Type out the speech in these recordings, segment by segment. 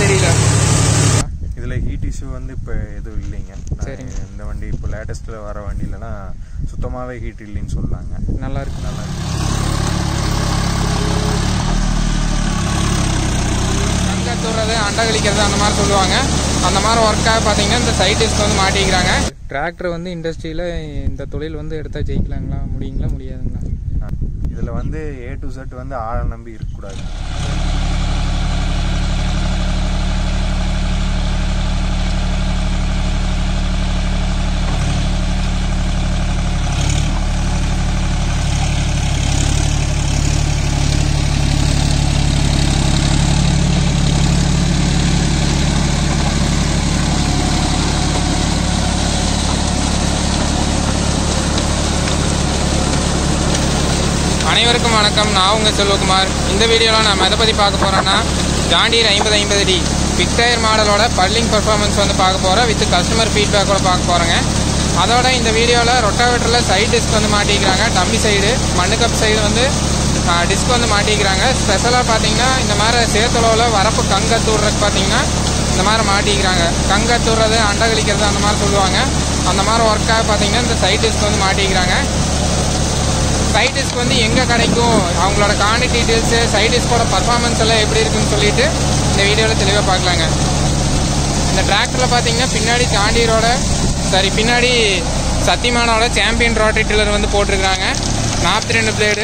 தெரியல இதில் heat issue வந்து இப்போ எதுவும் இல்லைங்க நான் சரிங்க. இந்த வண்டி இப்போ லேட்டஸ்ட்டில் வர வண்டியிலலாம் சுத்தமாகவே ஹீட் இல்லைன்னு சொல்கிறாங்க நல்லா இருக்கு நல்லா இருக்கு. கங்கை தூறது அண்டை கழிக்கிறது அந்த மாதிரி சொல்லுவாங்க அந்த மாதிரி ஒர்க்காக பார்த்தீங்கன்னா இந்த சைட்டிஸ்ட் வந்து மாட்டிக்கிறாங்க டிராக்டர் வந்து இண்டஸ்ட்ரியில் இந்த தொழில் வந்து எடுத்தால் ஜெயிக்கலாங்களா முடியுங்களா முடியாதுங்களா இதில் வந்து ஏ டு செட் வந்து ஆளை நம்பி இருக்கக்கூடாது அனைவருக்கும் வணக்கம் நான் உங்கள் செல்வகுமார் இந்த வீடியோவில் நம்ம எதை பற்றி பார்க்க போகிறோன்னா ஜாண்டியர் ஐம்பது ஐம்பது டி பிக் டயர் மாடலோட பல்லிங் பர்ஃபார்மன்ஸ் வந்து பார்க்க போகிறோம் வித் கஸ்டமர் ஃபீட்பேக்கோட பார்க்க போகிறோங்க அதோட இந்த வீடியோவில் ரொட்டாவேட்டரில் சைடு டிஸ்க் வந்து மாட்டிக்கிறாங்க டம்மி சைடு மண்ணு கப் சைடு வந்து டிஸ்க் வந்து மாட்டிக்கிறாங்க ஸ்பெஷலாக பார்த்தீங்கன்னா இந்த மாதிரி சேத்தளவில் வரப்பு கங்க தூடுறதுக்கு பார்த்தீங்கன்னா இந்த மாதிரி மாட்டிக்கிறாங்க கங்க தூடுறது அண்டை கழிக்கிறது அந்த மாதிரி சொல்லுவாங்க அந்த மாதிரி ஒர்க்காக பார்த்தீங்கன்னா இந்த சைடு டிஸ்க் வந்து மாட்டிக்கிறாங்க சைடிஸ்க் வந்து எங்கே கிடைக்கும் அவங்களோட கான்டாக்ட் டீட்டெயில்ஸு சைடிஸ்கோட பர்ஃபார்மன்ஸ் எல்லாம் எப்படி இருக்குன்னு சொல்லிட்டு இந்த வீடியோவில் தெளிவாக பார்க்கலாங்க இந்த டிராக்டரில் பார்த்தீங்கன்னா பின்னாடி ஜாண்டியரோட சாரி பின்னாடி சத்தியமானோட சாம்பியன் ரோட்டரி டில்லர் வந்து போட்டிருக்காங்க நாற்பத்தி ரெண்டு பிளேடு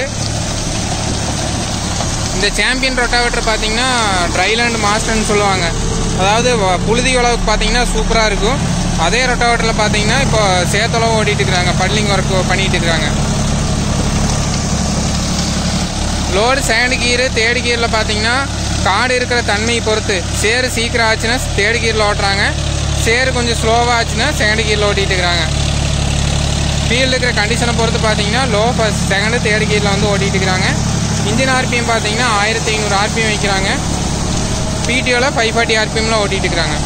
இந்த சாம்பியன் ரொட்டாவேட்டர் பார்த்தீங்கன்னா ட்ரைலேண்ட் மாஸ்டர்னு சொல்லுவாங்க அதாவது வ- புழுதி உழவுக்கு பார்த்தீங்கன்னா சூப்பராக இருக்கும் அதே ரொட்டாவேட்டரில் பார்த்தீங்கன்னா இப்போ சேத்தளவு ஓட்டிட்டு இருக்கிறாங்க பட்லிங் ஒர்க் பண்ணிட்டு இருக்காங்க லோடு செகண்ட் கீரு தேர்ட் கீரில் பார்த்தீங்கன்னா காடு இருக்கிற தன்மையை பொறுத்து சேரு சீக்கிரம் ஆச்சுன்னா தேர்ட் கீரில் ஓட்டுறாங்க சேரு கொஞ்சம் ஸ்லோவாக ஆச்சுன்னா செகண்ட் கீரில் ஓட்டிட்டு இருக்கிறாங்க ஃபீல்டு இருக்கிற கண்டிஷனை பொறுத்து பார்த்தீங்கன்னா லோ ஃபஸ்ட் செகண்டு தேர்ட் கீரில் வந்து ஓட்டிட்டு இருக்கிறாங்க இன்ஜின் ஆர்பிஎம் பார்த்தீங்கன்னா ஆயிரத்தி ஐநூறு ஆர்பிஎம் வைக்கிறாங்க பிடிஓவில் ஃபைவ் ஃபார்ட்டி ஆர்பிஎம்ல ஓட்டிட்டு இருக்கிறாங்க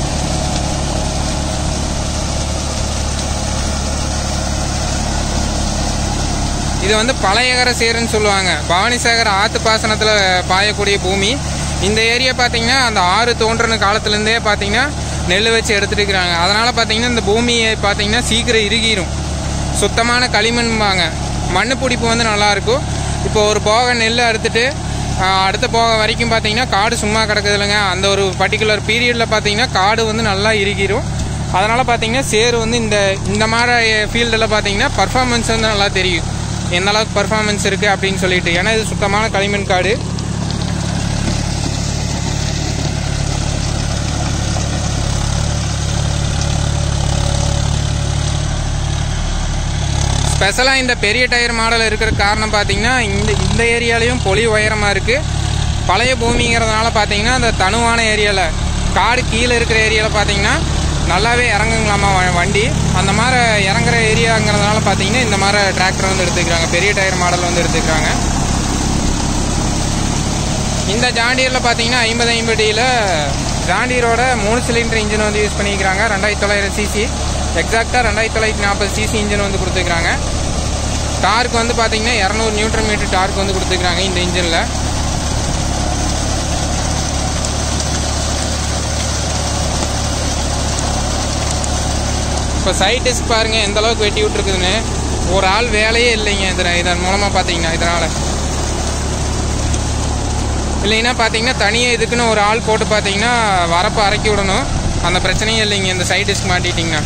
இது வந்து பழையகர சேருன்னு சொல்லுவாங்க பவானிசாகர் ஆத்து பாசனத்தில் பாயக்கூடிய பூமி இந்த ஏரியா பார்த்தீங்கன்னா அந்த ஆறு தோன்றின காலத்துலேருந்தே பார்த்தீங்கன்னா நெல் வச்சு எடுத்துட்டு இருக்கிறாங்க அதனால் பார்த்தீங்கன்னா இந்த பூமியை பார்த்தீங்கன்னா சீக்கிரம் இறுகிரும் சுத்தமான களிமண்பாங்க மண்ணு பிடிப்பு வந்து நல்லாயிருக்கும் இப்போ ஒரு போக நெல் அறுத்துட்டு ஆஹ், அடுத்த போக வரைக்கும் பார்த்தீங்கன்னா காடு சும்மா கிடக்குது இல்லைங்க அந்த ஒரு பர்டிகுலர் பீரியடில் பார்த்தீங்கன்னா காடு வந்து நல்லா இறுகிரும் அதனால் பார்த்தீங்கன்னா சேரு வந்து இந்த இந்த மாதிரி ஃபீல்டில் பார்த்தீங்கன்னா பர்ஃபார்மன்ஸ் வந்து நல்லா தெரியும் எந்த அளவுக்கு பர்ஃபார்மன்ஸ் இருக்குது அப்படின்னு சொல்லிட்டு ஏன்னா இது சுத்தமான களிமண் காடு ஸ்பெஷலாக இந்த பெரிய டயர் மாடல் இருக்கிற காரணம் பார்த்தீங்கன்னா இந்த இந்த ஏரியாலையும் பொலி உயரமாக இருக்குது பழைய பூமிங்கிறதுனால பார்த்தீங்கன்னா அந்த தனுவான ஏரியாவில் காடு கீழே இருக்கிற ஏரியாவில் பார்த்தீங்கன்னா நல்லாவே இறங்குங்களாமா வ- வண்டி அந்த மாதிரி இறங்குற ஏரியாங்கிறதுனால பார்த்தீங்கன்னா இந்த மாதிரி டிராக்டர் வந்து எடுத்துக்கிறாங்க பெரிய டயர் மாடல் வந்து எடுத்துக்கிறாங்க இந்த ஜாண்டியரில் பார்த்தீங்கன்னா ஐம்பது ஐம்படியில் ஜாண்டியரோட மூணு சிலிண்டர் இன்ஜின் வந்து யூஸ் பண்ணிக்கிறாங்க ரெண்டாயிரத்தி தொள்ளாயிரம் சிசி எக்ஸாக்டாக ரெண்டாயிரத்தி தொள்ளாயிரத்தி நாற்பது சிசி இன்ஜின் வந்து கொடுத்துருக்காங்க டார்க் வந்து பார்த்தீங்கன்னா இரநூறு நியூட்ரன் மீட்டர் டார்க் வந்து கொடுத்துருக்காங்க இந்த இன்ஜினில் இப்போ சைட் டிஸ்க் பாருங்க எந்த அளவுக்கு வெட்டி விட்டுருக்குதுன்னு ஒரு ஆள் வேலையே இல்லைங்க இதில் இதன் மூலமாக பார்த்தீங்கன்னா இதனால் இல்லைன்னா பார்த்தீங்கன்னா தனியாக இதுக்குன்னு ஒரு ஆள் போட்டு பார்த்தீங்கன்னா வரப்போ அரைக்கி விடணும் அந்த பிரச்சனையும் இல்லைங்க இந்த சைட் டிஸ்க் மாட்டிட்டிங்கன்னா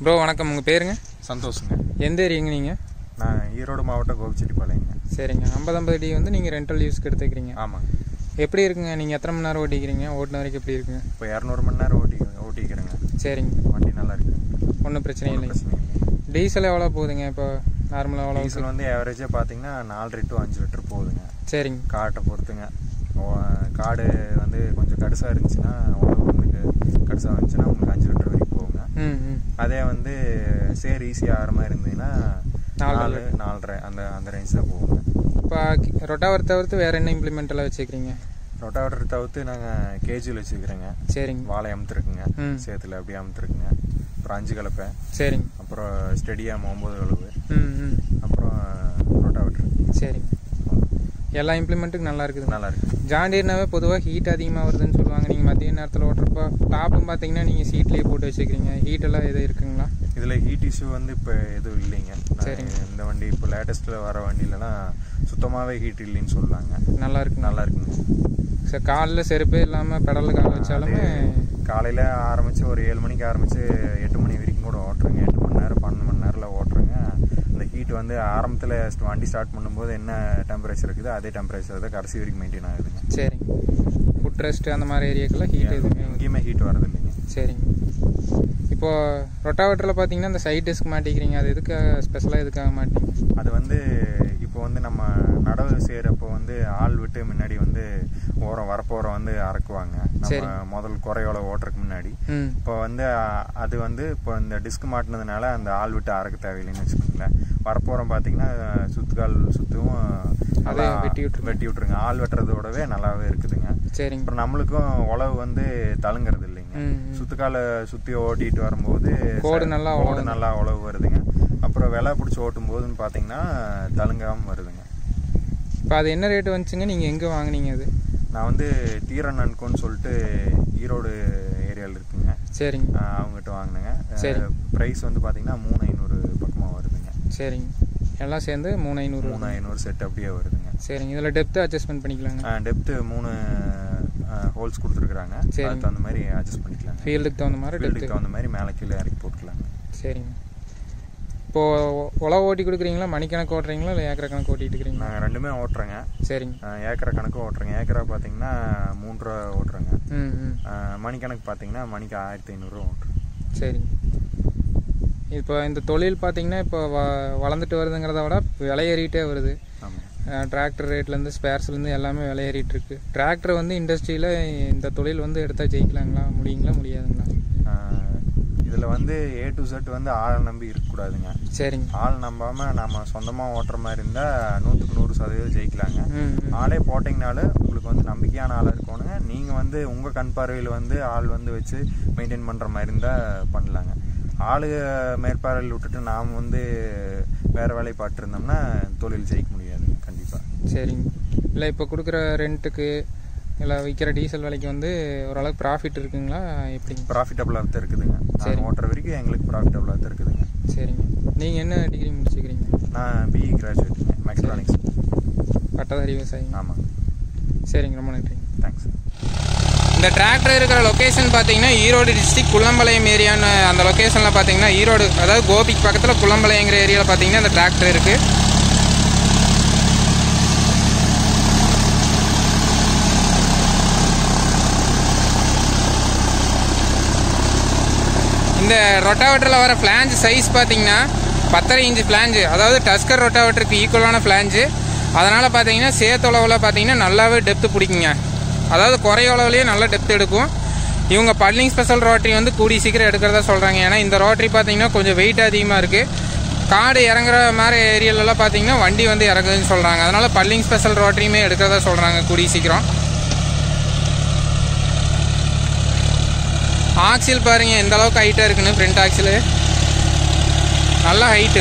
ப்ரோ வணக்கம் உங்கள் பேருங்க சந்தோஷங்க எந்த ஏரியாங்க நீங்கள் நான் ஈரோடு மாவட்டம் கோபிச்செட்டிப்பாளையங்க சரிங்க ஐம்பது ஐம்பது டி வந்து நீங்கள் ரெண்டல் யூஸ்க்கு எடுத்துக்கிறீங்க ஆமாங்க எப்படி இருக்குங்க நீங்கள் எத்தனை மணி நேரம் ஓட்டிக்கிறீங்க ஓட்டின வரைக்கும் எப்படி இருக்குங்க இப்போ இரநூறு மணி நேரம் ஓட்டி ஓட்டிக்கிறேங்க சரிங்க வண்டி நல்லா இருக்கு ஒன்றும் பிரச்சனை ஒண்ணும் இல்லைங்க பிரச்சனை இல்லை டீசல் எவ்வளோ போகுதுங்க இப்போ நார்மலாக எவ்வளோ டீசல் வந்து ஆவரேஜாக பார்த்தீங்கன்னா நாலரை டு அஞ்சு லிட்டர் போகுதுங்க சரிங்க காட்டை பொறுத்துங்க ஓ- காடு வந்து கொஞ்சம் கடுசாக இருந்துச்சுன்னா உழவு வந்து கடுசாக இருந்துச்சுன்னா உங்களுக்கு அஞ்சு லிட்டர் வரைக்கும் போகுங்க ம் ம் அதே வந்து சேர் ஈஸியாக ஆகிற மாதிரி இருந்ததுன்னா நாலு நாலு நாலரை அந்த அந்த ரேஞ்ச் தான் போகுங்க இப்போ ரொட்டாவர் தவிர்த்து வேறு என்ன இம்ப்ளிமெண்ட் எல்லாம் வச்சுக்கிறீங்க ரொட்டாவேட்டர் தவிர்த்து நாங்கள் கேஜியில் வச்சுக்கிறோங்க சரிங்க வாழை அமுத்துருக்குங்க ம் சேத்துல அப்படியே அமுத்துருக்குங்க அப்புறம் அஞ்சு கலப்பை சரிங்க அப்புறம் ஸ்டெடியாம் ஒம்பது கலவு ம் ம் அப்புறம் ரொட்டாவேட்டர் சரிங்க எல்லா இம்ப்ளிமெண்ட்டுக்கும் நல்லா இருக்குது நல்லா இருக்கு ஜாண்டீர்னாவே பொதுவாக ஹீட் அதிகமாக வருதுன்னு சொல்லுவாங்க நீங்கள் மதிய நேரத்தில் ஓட்டுறப்போ டாப்பும் பார்த்தீங்கன்னா நீங்கள் சீட்லேயே போட்டு வச்சுக்கிறீங்க ஹீட் எல்லாம் எதுவும் இருக்குங்களா இதில் ஹீட் இஷ்யூ வந்து இப்போ எதுவும் இல்லைங்க நான் சரிங்க. இந்த வண்டி இப்போ லேட்டஸ்ட்டில் வர வண்டியிலலாம் சுத்தமாகவே ஹீட் இல்லைன்னு சொல்கிறாங்க நல்லா இருக்குங்களா நல்லா இருக்குங்க சார் காலில் செருப்பே இல்லாமல் பெடலில் கால் வச்சாலுமே காலையில் ஆரம்பித்து ஒரு ஏழு மணிக்கு ஆரம்பித்து எட்டு மணி வரைக்கும் கூட ஓட்டுறேங்க எட்டு மணி நேரம் பன்னெண்டு மணி நேரத்தில் ஓட்டுறேங்க அந்த ஹீட் வந்து ஆரம்பத்தில் வண்டி ஸ்டார்ட் பண்ணும்போது என்ன டெம்பரேச்சர் இருக்குது அதே டெம்பரேச்சர் தான் கடைசி வரைக்கும் மெயின்டைன் ஆகுதுங்க சரிங்க ஃபுட் ரெஸ்ட் அந்த மாதிரி ஏரியாக்கெல்லாம் ஹீட் எதுவுமே எங்கேயுமே ஹீட் வரது இல்லைங்க சரிங்க இப்போது ரொட்டாவேட்டரில் பார்த்தீங்கன்னா இந்த சைட் டிஸ்க் மாட்டிக்கிறீங்க அது எதுக்காக ஸ்பெஷலாக எதுக்காக மாட்டீங்க அது வந்து இப்போ வந்து நம்ம நடவு செய்கிறப்போ வந்து ஆள் விட்டு முன்னாடி வந்து ஓரம் வரப்போரம் வந்து அறக்குவாங்க சரி. நம்ம முதல் குறையோல ஓட்டுறதுக்கு முன்னாடி ம் இப்போ வந்து அ- அது வந்து இப்போ இந்த டிஸ்க் மாட்டினதுனால அந்த ஆள் விட்டு அறக்க தேவையில்லைன்னு வச்சுக்கோங்களேன் வரப்போறம் பார்த்தீங்கன்னா சுத்துக்கால் சுத்தவும் அதே நல்லா வெட்டி விட்டுருங்க. வெட்டி விட்டுருங்க ஆள் வெட்டுறதோடவே நல்லாவே இருக்குதுங்க சரிங்க அப்புறம் நம்மளுக்கும் உழவு வந்து தழுங்குறது இல்லைங்க ம் ம். சுத்துக்கால சுத்தி ஓட்டிட்டு வரும்போது கோடு ச- நல்லா கோடு உழவுங்க. நல்லா உழவு வருதுங்க அப்புறம் விலை பிடிச்சி ஓட்டும் போதுன்னு பார்த்தீங்கன்னா தழுங்காம வருதுங்க இப்போ அது என்ன ரேட்டு வந்துச்சுங்க நீங்கள் எங்கே வாங்குனீங்க அது நான் வந்து தீரன் அன்கோன்னு சொல்லிட்டு ஈரோடு ஏரியாவில் இருக்குங்க சரிங்க ஆஹ் அவங்ககிட்ட வாங்கினேங்க சரி. ப்ரைஸ் வந்து பார்த்தீங்கன்னா மூணு ஐநூறு பக்கமாக வருதுங்க சரிங்க எல்லாம் சேர்ந்து மூணு ஐநூறு மூணு ஐநூறு செட் அப்படியே வருதுங்க சரிங்க இதில் டெப்த்து அட்ஜஸ்ட்மெண்ட் பண்ணிக்கலாங்க டெப்த்து மூணு ஹோல்ஸ் கொடுத்துருக்குறாங்க சரிங்க. அதுக்கு தகுந்த மாதிரி அட்ஜஸ்ட் பண்ணிக்கலாங்க ஃபீல்டுக்கு தகுந்த மாதிரி ஃபீல்டுக்கு டெப்த்து தகுந்த மாதிரி மேலே கீழே இறக்கி போட்டுக்கலாங்க சரிங்க இப்போது உழவு ஓட்டி கொடுக்குறீங்களா மணிக்கணக்கு ஓட்டுறீங்களா இல்லை ஏக்கரை கணக்கு ஓட்டிட்டு இருக்கிறீங்களா நாங்கள் ரெண்டுமே ஓட்டுறோங்க சரிங்க ஆஹ் ஏக்கரை கணக்கு ஓட்டுறேங்க ஏக்கரா பார்த்தீங்கன்னா மூணு ரூபா ஓட்டுறேங்க ம் ம் ஆஹ் மணிக்கணக்கு பார்த்தீங்கன்னா மணிக்கு ஆயிரத்தி ஐநூறுரூவா ஓட்டுறேன் சரிங்க இப்போ இந்த தொழில் பார்த்தீங்கன்னா இப்போ வ வளர்ந்துட்டு வருதுங்கிறத விட விலை ஏறிட்டே வருது ஆமாம் டிராக்டர் ரேட்லேருந்து ஸ்பேர்ஸ்லேருந்து எல்லாமே விலை ஏறிட்டு இருக்கு டிராக்டர் வந்து இண்டஸ்ட்ரியில் இந்த தொழில் வந்து எடுத்தால் ஜெயிக்கலாங்களா முடியுங்களா முடியாதுங்களா இதில் வந்து ஏ டு செட் வந்து ஆளை நம்பி இருக்கக்கூடாதுங்க சரிங்க ஆள் நம்பாமல் நம்ம சொந்தமாக ஓட்டுற மாதிரி இருந்தால் நூற்றுக்கு நூறு சதவீதம் ஜெயிக்கலாங்க ம் ம். ஆளே போட்டிங்கனாலும் உங்களுக்கு வந்து நம்பிக்கையான ஆளாக இருக்கணுங்க நீங்கள் வந்து உங்கள் கண் பார்வையில் வந்து ஆள் வந்து வச்சு மெயின்டைன் பண்ணுற மாதிரி இருந்தால் பண்ணலாங்க ஆளு மேற்பார்வையில் விட்டுட்டு நாம் வந்து வேறு வேலையை பார்த்துருந்தோம்னா தொழில் ஜெயிக்க முடியாது கண்டிப்பாக சரிங்க இல்லை இப்போ கொடுக்குற ரெண்ட்டுக்கு இல்லை விற்கிற டீசல் விலைக்கு வந்து ஓரளவுக்கு ப்ராஃபிட் இருக்குங்களா எப்படிங்க ப்ராஃபிட்டபுளாக தான் இருக்குதுங்க சரி. நான் ஓட்டுற வரைக்கும் எங்களுக்கு ப்ராஃபிட்டபுளாக தான் இருக்குதுங்க சரிங்க நீங்கள் என்ன டிகிரி முடிச்சுக்கிறீங்க நான் பிஇ கிராஜுவேட்டுங்க மெக்ட்ரானிக்ஸ் பட்டதாரி விவசாயிங்க ஆமாங்க சரிங்க ரொம்ப நன்றிங்க தேங்க்ஸ் இந்த டிராக்டர் இருக்கிற லொக்கேஷன் பார்த்தீங்கன்னா ஈரோடு டிஸ்ட்ரிக்ட் குள்ளம்பாளையம் ஏரியான்னு அந்த லொக்கேஷனில் பார்த்தீங்கன்னா ஈரோடு அதாவது கோபிக்கு பக்கத்தில் குள்ளம்பாளையங்கிற ஏரியாவில் பார்த்தீங்கன்னா இந்த டிராக்டர் இருக்குது இந்த ரொட்டாவேட்டரில் வர ஃப்ளாஞ்ச் சைஸ் பார்த்தீங்கன்னா பத்தரை இன்ச்சு ஃப்ளாஞ்சு அதாவது டஸ்கர் ரொட்டாவேட்டருக்கு ஈக்குவலான ஃப்ளாஞ்சு அதனால் பார்த்தீங்கன்னா சேத்தளவில் பார்த்தீங்கன்னா நல்லாவே டெப்த்து பிடிக்குங்க அதாவது குறைய அளவுலேயே நல்லா டெப்த் எடுக்கும் இவங்க பல்லிங் ஸ்பெஷல் ரோட்டரி வந்து கூடி சீக்கிரம் எடுக்கிறதா சொல்கிறாங்க ஏன்னா இந்த ரோட்டரி பார்த்தீங்கன்னா கொஞ்சம் வெயிட் அதிகமாக இருக்குது காடு இறங்குற மாதிரி ஏரியாலலாம் பார்த்தீங்கன்னா வண்டி வந்து இறங்குதுன்னு சொல்கிறாங்க அதனால் பல்லிங் ஸ்பெஷல் ரோட்டரியுமே எடுக்கிறதா சொல்கிறாங்க கூடி சீக்கிரம் ஆக்சில் பாருங்க எந்த அளவுக்கு ஹைட்டாக இருக்குன்னு ஃப்ரண்ட் ஆக்சில் நல்ல ஹைட்டு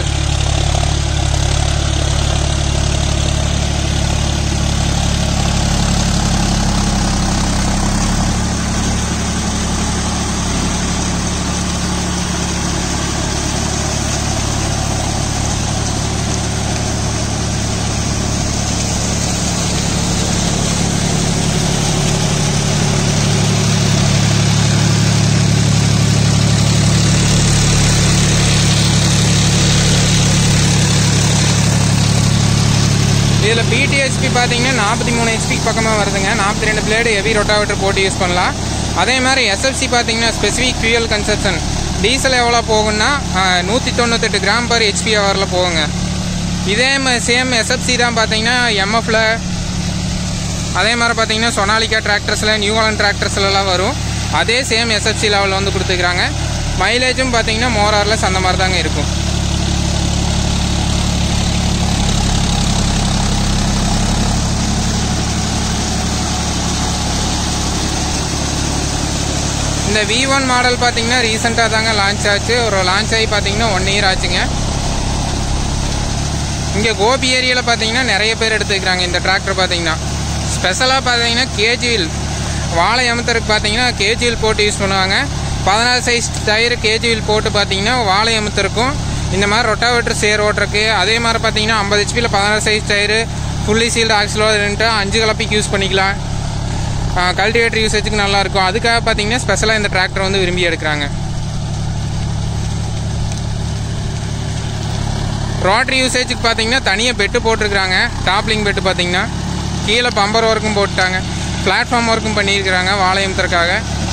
இதில் பிடிஹெச்பி பார்த்தீங்கன்னா நாற்பத்தி மூணு ஹெச்பி பக்கமாக வருதுங்க நாற்பத்தி ரெண்டு பிளேடு ஹெவி ரொட்டாவேட்டர் போட்டு யூஸ் பண்ணலாம் அதே மாதிரி எஸ்எஃப்சி பார்த்தீங்கன்னா ஸ்பெசிஃபிக் ஃபியூயல் கன்சப்ஷன் டீசல் எவ்வளோ போகும்னா நூற்றி தொண்ணூத்தெட்டு கிராம் பர் ஹெச்பி ஹவரில் போகுங்க இதே சேம் எஸ்எஃப்சி தான் பார்த்தீங்கன்னா எம்எஃப்ல அதே மாதிரி பார்த்தீங்கன்னா சொனாலிகா டிராக்டர்ஸில் நியூவாலன் டிராக்டர்ஸ்லலாம் வரும் அதே சேம் எஸ்எஃப்சி லெவலில் வந்து கொடுத்துக்கிறாங்க மைலேஜும் பார்த்தீங்கன்னா மோரார்லெஸ் அந்த மாதிரி தாங்க இருக்கும் இந்த வி ஒன் மாடல் பார்த்தீங்கன்னா ரீசெண்டாக தாங்க லான்ச் ஆச்சு ஒரு லான்ச் ஆகி பார்த்தீங்கன்னா ஒன் இயர் ஆச்சுங்க இங்கே கோபி ஏரியாவில் பார்த்தீங்கன்னா நிறைய பேர் எடுத்துக்கிறாங்க இந்த டிராக்டர் பார்த்தீங்கன்னா ஸ்பெஷலாக பார்த்தீங்கன்னா கேஜிவில் வாழை அமுத்தருக்கு பார்த்தீங்கன்னா கேஜிவில் போட்டு யூஸ் பண்ணுவாங்க பதினாறு சைஸ் டயர் கேஜிவில் போட்டு பார்த்தீங்கன்னா வாழை அமுத்தருக்கும் இந்த மாதிரி ரொட்டாவேட்டர் சேர் ஓட்டுறக்கு அதே மாதிரி பார்த்தீங்கன்னா ஐம்பது ஹெச்பியில் பதினாறு சைஸ் டயரு ஃபுல்லி சீல்டு ஆக்சிலோன்ட்டு அஞ்சு கலப்பிக்கு யூஸ் பண்ணிக்கலாம் கல்டிவேட்டர் யூசேஜுக்கு நல்லாயிருக்கும் அதுக்காக பார்த்தீங்கன்னா ஸ்பெஷலாக இந்த டிராக்டர் வந்து விரும்பி எடுக்கிறாங்க ரோட்டரி யூசேஜுக்கு பார்த்தீங்கன்னா தனியாக பெட்டு போட்டிருக்கிறாங்க டாப்லிங் பெட்டு பார்த்தீங்கன்னா கீழே பம்பர் ஒர்க்கும் போட்டுட்டாங்க பிளாட்ஃபார்ம் ஒர்க்கும் பண்ணியிருக்கிறாங்க வாழையமத்திற்காக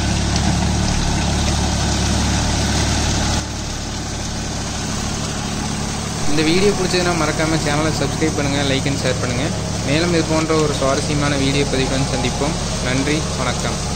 இந்த வீடியோ பிடிச்சதுன்னா மறக்காமல் சேனலை சப்ஸ்கிரைப் பண்ணுங்கள் லைக் அண்ட் ஷேர் பண்ணுங்கள் மேலும் இது போன்ற ஒரு சுவாரஸ்யமான வீடியோ பதிவுடன் சந்திப்போம் நன்றி வணக்கம்